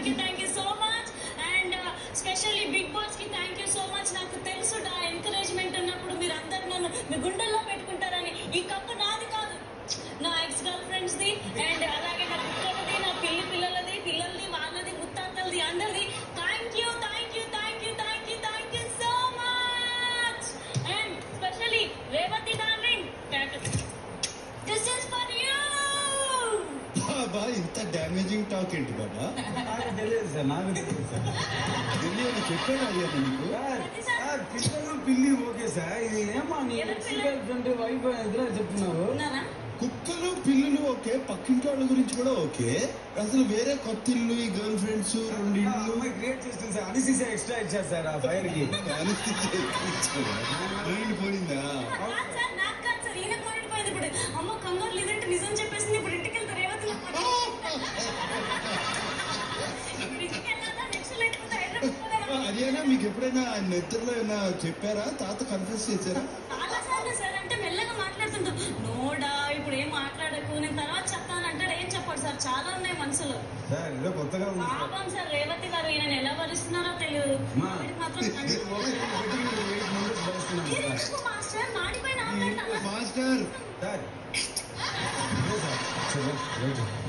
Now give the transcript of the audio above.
కి thank you so much and specially Bigg Boss కి thank you so much నాకు తెలుసు ఆ ఎంకరేజ్మెంట్ ఉన్నప్పుడు మీరు అందరు నన్ను మీ గుండెల్లో పెట్టుకుంటారని ఈ కప్పు నాది కాదు నా ఎక్స్ గర్ల్ ఫ్రెండ్స్ ది అండ్ అలాగే నా కుక్కలది నా పిల్లి పిల్లలది పిల్లలది వాళ్ళది ముత్తాతలది అందరిది thank you thank you thank you thank you thank you so much and specially Revathi darling this is for you బాబా ఇంత డామేజింగ్ టాక్ ఏంటి బాబా నాకు తెలియదు సార్ నాకు తెలియదు సార్ తెలియదు చెప్పాడు అడిగాను నీకు సార్, సార్, పిల్లలు పిల్లి ఓకే సార్ ఇది ఏమా నీ ఎవరి ఎక్స్ పిల్ల? గర్ల్ ఫ్రెండ్ వైఫ్ ఎదురు చెప్తున్నావు ఉన్నారా కుక్కలు పిల్లులు ఓకే పక్కింటి వాళ్ళ గురించి కూడా ఓకే అసలు వేరే కొత్త ఇల్లు ఈ గర్ల్ ఫ్రెండ్స్ రెండు ఆ ఇల్లు అమ్మాయి క్రియేట్ చేస్తుంది సార్ అనిసీసీ ఎక్స్ట్రా ఇచ్చారు సార్ ఆ ఫైర్ కి మైండ్ పోయిందా కాదు సార్ నాకు కాదు సార్ ఈయన పాయింట్ పోయింది ఇప్పుడు అమ్మ కంగారు లేదంటే నిజం చెప్పేసింది ఇప్పుడు ఇంటికి వెళ్తారు రేవతి ఇప్పుడు ఇంటికి వెళ్ళాలా నెక్స్ట్ లేకపోతే హైదరాబాద్ పోదామా? అదేనా మీకు ఎప్పుడైనా ఆయన నిద్రలో ఏమైనా చెప్పారా తాత కన్ఫ్యూస్ చేశారా చాలా సార్లు సార్ అంటే మెల్లగా మాట్లాడుతుంటూ నోడా ఇప్పుడు ఏం మాట్లాడకు నేను తర్వాత చెప్తాను అంటాడు ఏం చెప్పాడు సార్ చాలా ఉన్నాయి మనసులో సార్ ఏదో కొత్తగా ఉంది సార్. పాపం సార్ రేవతి గారు ఈయన ఎలా భరిస్తున్నారో తెలియదు మా. ఆవిడకి మాత్రం ఇది ఒకటి పెట్టి మీరు ఎయిట్ మంత్స్ భరిస్తున్నాం సార్ ఎందుకు మాస్టర్ మాడిపోయిన ఆమ్లెట్ అలా మాస్టర్ సార్ ఇదే సార్. Sir, wait.